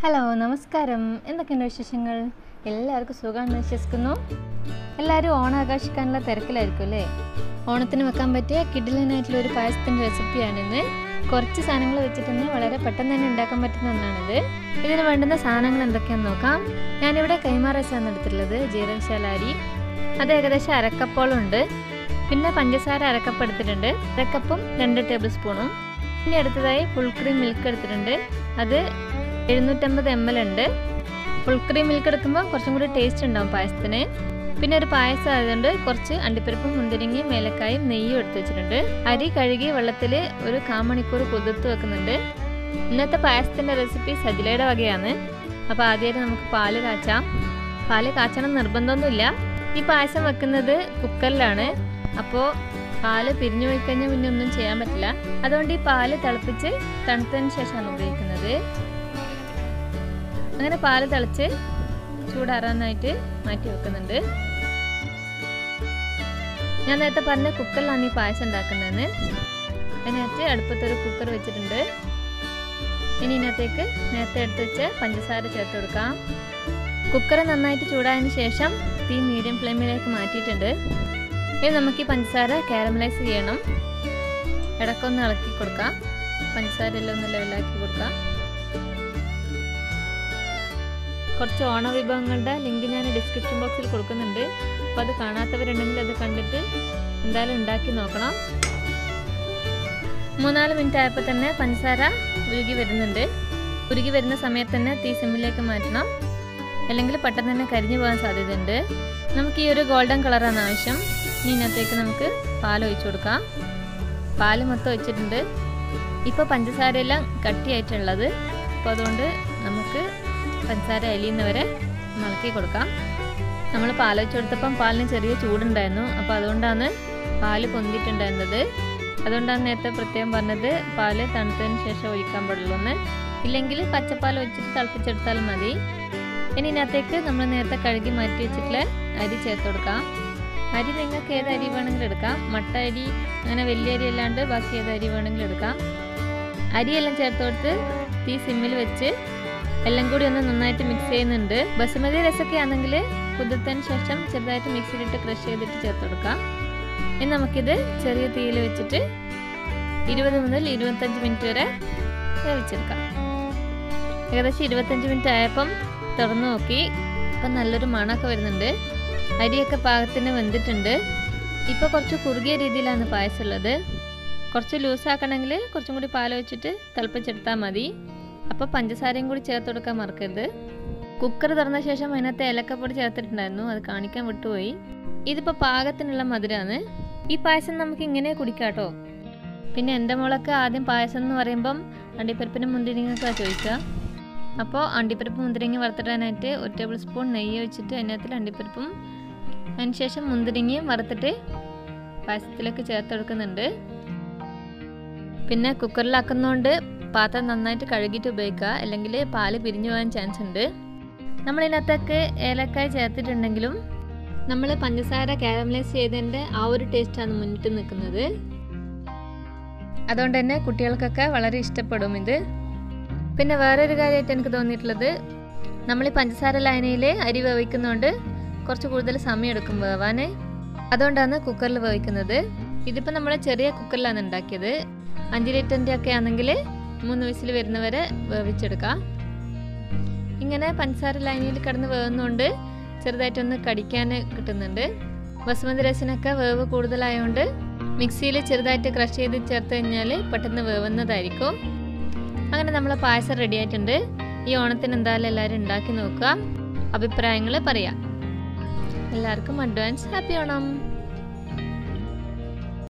hello നമസ്കാരം എന്തൊക്കെയുണ്ട് വിശേഷങ്ങൾ എല്ലാവർക്കും സുഖമാണെന്ന് വിശ്വസിക്കുന്നു എല്ലാവരും ഓണം ആഘോഷിക്കാനുള്ള തിരക്കിലായിരിക്കും അല്ലേ ഓണത്തിന് വെക്കാൻ പറ്റിയ കിഡിലനായിട്ടുള്ള ഒരു പായസത്തിൻ്റെ റെസിപ്പിയാണിന്ന് കുറച്ച് സാധനങ്ങൾ വെച്ചിട്ട് തന്നെ വളരെ പെട്ടെന്ന് തന്നെ ഉണ്ടാക്കാൻ പറ്റുന്ന ഒന്നാണിത് ഇതിന് വേണ്ടുന്ന സാധനങ്ങൾ എന്തൊക്കെയാണെന്ന് നോക്കാം ഞാനിവിടെ കൈമാ റൈസാണ് എടുത്തിട്ടുള്ളത് ജീരകശാല അരി അത് ഏകദേശം അരക്കപ്പോളം ഉണ്ട് പിന്നെ പഞ്ചസാര അരക്കപ്പ് എടുത്തിട്ടുണ്ട് അരക്കപ്പും രണ്ട് ടേബിൾ സ്പൂണും പിന്നെ അടുത്തതായി ഫുൾ ക്രീം മിൽക്ക് എടുത്തിട്ടുണ്ട് അത് എഴുന്നൂറ്റമ്പത് എം എൽ ഉണ്ട് ഫുൾ ക്രീം മിൽക്ക് എടുക്കുമ്പോൾ കുറച്ചും കൂടി ടേസ്റ്റ് ഉണ്ടാവും പായസത്തിന് പിന്നെ ഒരു പായസം ആയതുകൊണ്ട് കുറച്ച് അണ്ടിപ്പരിപ്പും മുന്തിരിങ്ങയും ഏലക്കായും നെയ്യും എടുത്ത് വെച്ചിട്ടുണ്ട് അരി കഴുകി വെള്ളത്തിൽ ഒരു കാമണിക്കൂർ കുതിർത്ത് വെക്കുന്നുണ്ട് ഇന്നത്തെ പായസത്തിൻ്റെ റെസിപ്പി സജിലയുടെ വകയാണ് അപ്പോൾ ആദ്യമായിട്ട് നമുക്ക് പാല് കാച്ചാം പാല് കാച്ചണം നിർബന്ധമൊന്നുമില്ല ഈ പായസം വെക്കുന്നത് കുക്കറിലാണ് അപ്പോൾ പാല് പിരിഞ്ഞു പോയി കഴിഞ്ഞാൽ പിന്നെ ഒന്നും ചെയ്യാൻ പറ്റില്ല അതുകൊണ്ട് ഈ പാല് തിളപ്പിച്ച് തണുത്തതിന് ശേഷമാണ് ഉപയോഗിക്കുന്നത് അങ്ങനെ പാല് തിളച്ച് ചൂടാറാനായിട്ട് മാറ്റി വെക്കുന്നുണ്ട് ഞാൻ നേരത്തെ പറഞ്ഞ കുക്കറിലാണ് ഈ പായസം ഉണ്ടാക്കുന്നതെന്ന് അതിനകത്ത് അടുപ്പത്തൊരു കുക്കർ വെച്ചിട്ടുണ്ട് ഇനി ഇതിനകത്തേക്ക് നേരത്തെ എടുത്ത് വെച്ച് പഞ്ചസാര ചേർത്ത് കൊടുക്കാം കുക്കർ നന്നായിട്ട് ചൂടായതിന് ശേഷം തീ മീഡിയം ഫ്ലെയിമിലേക്ക് മാറ്റിയിട്ടുണ്ട് ഇനി നമുക്ക് ഈ പഞ്ചസാര കാരമലൈസ് ചെയ്യണം ഇടയ്ക്കൊന്ന് ഇളക്കി കൊടുക്കാം പഞ്ചസാര എല്ലാം ഒന്ന് ലെവലാക്കി കൊടുക്കാം കുറച്ച് ഓണ വിഭവങ്ങളുടെ ലിങ്ക് ഞാൻ ഡിസ്ക്രിപ്ഷൻ ബോക്സിൽ കൊടുക്കുന്നുണ്ട് അപ്പോൾ അത് കാണാത്തവരുണ്ടെങ്കിൽ അത് കണ്ടിട്ട് എന്തായാലും ഉണ്ടാക്കി നോക്കണം മൂന്നാല് മിനിറ്റ് ആയപ്പോൾ തന്നെ പഞ്ചസാര ഉരുകി വരുന്നുണ്ട് ഉരുകി വരുന്ന സമയത്ത് തന്നെ തീ സിമ്മിലേക്ക് മാറ്റണം അല്ലെങ്കിൽ പെട്ടെന്ന് തന്നെ കരിഞ്ഞു പോകാൻ സാധ്യതയുണ്ട് നമുക്ക് ഈ ഒരു ഗോൾഡൻ കളറാണ് ആവശ്യം ഇനി ഇതിനകത്തേക്ക് നമുക്ക് പാൽ ഒഴിച്ചു കൊടുക്കാം പാല് മൊത്തം ഒഴിച്ചിട്ടുണ്ട് ഇപ്പോൾ പഞ്ചസാരയെല്ലാം കട്ടിയായിട്ടുള്ളത് അപ്പോൾ അതുകൊണ്ട് നമുക്ക് പഞ്ചസാര അലിയുന്നവരെ ഇളക്കി കൊടുക്കാം നമ്മൾ പാൽ ഒഴിച്ചു കൊടുത്തപ്പം പാലിന് ചെറിയ ചൂടുണ്ടായിരുന്നു അപ്പോൾ അതുകൊണ്ടാണ് പാല് പൊന്തിയിട്ടുണ്ടായിരുന്നത് അതുകൊണ്ടാണ് നേരത്തെ പ്രത്യേകം പറഞ്ഞത് പാല് തണുത്തതിന് ശേഷം ഒഴിക്കാൻ പാടുള്ളൂ എന്ന് ഇല്ലെങ്കിൽ പച്ചപ്പാൽ ഒഴിച്ചിട്ട് തിളപ്പിച്ചെടുത്താലും മതി ഇനി ഇതിനകത്തേക്ക് നമ്മൾ നേരത്തെ കഴുകി മാറ്റി വെച്ചിട്ടുള്ള അരി ചേർത്ത് കൊടുക്കാം അരി നിങ്ങൾക്ക് ഏത് അരി വേണമെങ്കിലും എടുക്കാം മട്ട അരി അങ്ങനെ വലിയ അരി അല്ലാണ്ട് ബാക്കി ഏത് അരി വേണമെങ്കിലും എടുക്കാം അരിയെല്ലാം ചേർത്ത് കൊടുത്ത് തീ സിമ്മിൽ വെച്ച് എല്ലാം കൂടി ഒന്ന് നന്നായിട്ട് മിക്സ് ചെയ്യുന്നുണ്ട് ബസുമതി രസമൊക്കെ ആണെങ്കിൽ കുതിർത്തതിന് ശേഷം ചെറുതായിട്ട് മിക്സിയിലിട്ട് ക്രഷ് ചെയ്തിട്ട് ചേർത്ത് കൊടുക്കാം ഇനി നമുക്കിത് ചെറിയ തീയിൽ വെച്ചിട്ട് ഇരുപത് മുതൽ ഇരുപത്തഞ്ച് മിനിറ്റ് വരെ വേവിച്ചെടുക്കാം ഏകദേശം ഇരുപത്തഞ്ച് മിനിറ്റ് ആയപ്പം തുറന്നു നോക്കി ഇപ്പം നല്ലൊരു മണമൊക്കെ വരുന്നുണ്ട് അരിയൊക്കെ പാകത്തിന് വെന്തിട്ടുണ്ട് ഇപ്പോൾ കുറച്ച് കുറുകിയ രീതിയിലാണ് പായസം ഉള്ളത് കുറച്ച് ലൂസാക്കണമെങ്കിൽ കുറച്ചും കൂടി പാൽ വെച്ചിട്ട് തിളപ്പിച്ചെടുത്താൽ മതി അപ്പോൾ പഞ്ചസാരയും കൂടി ചേർത്ത് കൊടുക്കാൻ മറക്കരുത് കുക്കർ തുറന്ന ശേഷം അതിനകത്ത് ഏലക്കപ്പൊടി ചേർത്തിട്ടുണ്ടായിരുന്നു അത് കാണിക്കാൻ വിട്ടുപോയി ഇതിപ്പോൾ പാകത്തിനുള്ള മധുരമാണ് ഈ പായസം നമുക്ക് ഇങ്ങനെ കുടിക്കാം കേട്ടോ പിന്നെ എൻ്റെ മോളൊക്കെ ആദ്യം പായസം എന്ന് പറയുമ്പം അണ്ടിപ്പരിപ്പിനും മുന്തിരിങ്ങൊക്കെ ചോദിക്കുക അപ്പോൾ അണ്ടിപ്പരിപ്പ് മുന്തിരിങ്ങ വറുത്തിടാനായിട്ട് ഒരു ടേബിൾ സ്പൂൺ നെയ്യ് വെച്ചിട്ട് അതിനകത്തിൽ അണ്ടിപ്പരിപ്പും അതിന് ശേഷം മുന്തിരിങ്ങയും വറുത്തിട്ട് പായസത്തിലേക്ക് ചേർത്ത് കൊടുക്കുന്നുണ്ട് പിന്നെ കുക്കറിലാക്കുന്നതുകൊണ്ട് പാത്രം നന്നായിട്ട് കഴുകിയിട്ട് ഉപയോഗിക്കുക അല്ലെങ്കിൽ പാല് പിരിഞ്ഞു പോകാൻ ചാൻസ് ഉണ്ട് നമ്മളിതിനകത്തൊക്കെ ഏലക്കായ ചേർത്തിട്ടുണ്ടെങ്കിലും നമ്മൾ പഞ്ചസാര കാരമലൈസ് ചെയ്തതിൻ്റെ ആ ഒരു ടേസ്റ്റാണ് മുന്നിട്ട് നിൽക്കുന്നത് അതുകൊണ്ട് തന്നെ കുട്ടികൾക്കൊക്കെ വളരെ ഇഷ്ടപ്പെടും ഇത് പിന്നെ വേറൊരു കാര്യമായിട്ട് എനിക്ക് തോന്നിയിട്ടുള്ളത് നമ്മൾ ഈ പഞ്ചസാര ലൈനയിൽ അരി വേവിക്കുന്നതുകൊണ്ട് കുറച്ച് കൂടുതൽ സമയം എടുക്കും വേവാൻ അതുകൊണ്ടാണ് കുക്കറിൽ വേവിക്കുന്നത് ഇതിപ്പോൾ നമ്മൾ ചെറിയ കുക്കറിലാണ് ഉണ്ടാക്കിയത് അഞ്ച് ലിറ്ററിൻ്റെ ഒക്കെ ആണെങ്കിൽ മൂന്ന് വിസിൽ വരുന്നവരെ വേവിച്ചെടുക്കാം ഇങ്ങനെ പഞ്ചസാര ലൈനിൽ കിടന്ന് വേവുന്നതുകൊണ്ട് ചെറുതായിട്ടൊന്ന് കടിക്കാൻ കിട്ടുന്നുണ്ട് ബസുമതി റൈസിനൊക്കെ വേവ് കൂടുതലായതുകൊണ്ട് മിക്സിയിൽ ചെറുതായിട്ട് ക്രഷ് ചെയ്ത് ചേർത്ത് കഴിഞ്ഞാൽ പെട്ടെന്ന് വേവുന്നതായിരിക്കും അങ്ങനെ നമ്മളെ പായസം റെഡി ആയിട്ടുണ്ട് ഈ ഓണത്തിന് എന്തായാലും എല്ലാവരും ഉണ്ടാക്കി നോക്കുക അഭിപ്രായങ്ങൾ പറയാം എല്ലാവർക്കും അഡ്വാൻസ് ഹാപ്പി ഓണം